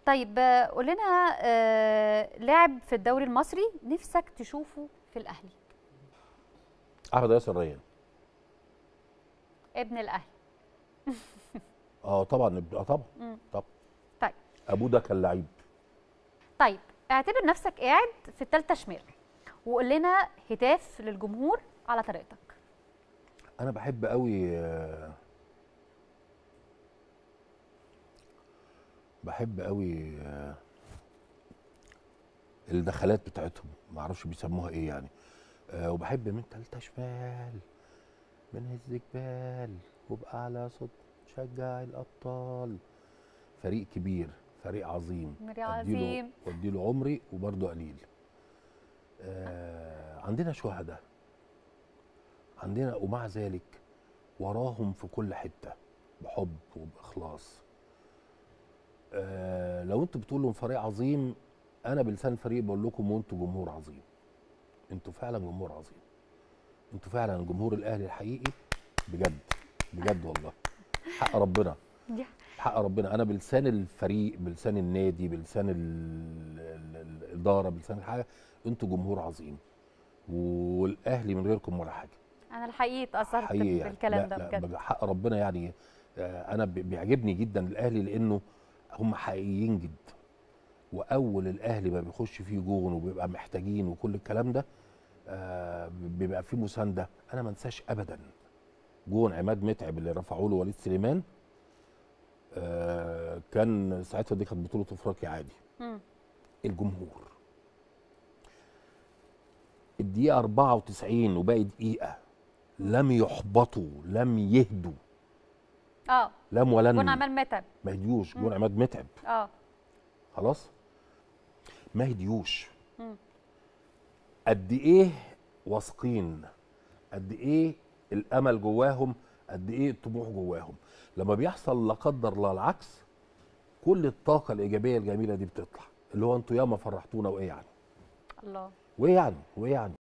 طيب آه، قول لنا آه، لاعب في الدوري المصري نفسك تشوفه في الاهلي احمد ياسر ريان ابن الاهلي اه طبعا ابن- اه طبعا مم. طبعا طيب ابوه ده كان لعيب طيب اعتبر نفسك قاعد في الثالثه شمال وقول لنا هتاف للجمهور على طريقتك انا بحب قوي آه، بحب قوي آه، الدخلات بتاعتهم ما اعرفش بيسموها ايه يعني آه، وبحب من تالتة شمال من هز جبال وبأعلى صوت شجع الأبطال فريق كبير فريق عظيم فريق أديله- عظيم. واديله عمري وبرضه قليل آه عندنا شهداء عندنا ومع ذلك وراهم في كل حته بحب وباخلاص آه لو انتوا بتقولوا فريق عظيم انا بلسان فريق بقول لكم وانتوا جمهور عظيم انتوا فعلا جمهور عظيم انتوا فعلا جمهور الاهلي الحقيقي بجد بجد والله حق ربنا دي حق ربنا انا بلسان الفريق بلسان النادي بلسان ال ال الاداره بلسان الحاجه انتوا جمهور عظيم والاهلي من غيركم ولا حاجه انا الحقيقه اتاثرت حقيقي يعني. بالكلام لا ده لا بجد حق ربنا يعني آه، انا بي- بيعجبني جدا الاهلي لانه هم حقيقيين جدا واول الاهلي ما بيخش فيه جون وبيبقى محتاجين وكل الكلام ده آه، بيبقى فيه مسانده انا ما انساش ابدا جون عماد متعب اللي رفعوا له وليد سليمان آه، كان ساعتها دي كانت بطوله افريقيا عادي مم. الجمهور الدقيقة 94 وباقي دقيقة لم يحبطوا لم يهدوا اه لم ولن كنا عمال متعب ما هديوش جون مم. عماد متعب اه خلاص ما هديوش مم. قد ايه واثقين قد ايه الامل جواهم قد ايه الطموح جواهم لما بيحصل لا قدر الله العكس كل الطاقه الايجابيه الجميله دي بتطلع اللي هو انتوا ياما فرحتونا وايه يعني الله وايه يعني وايه يعني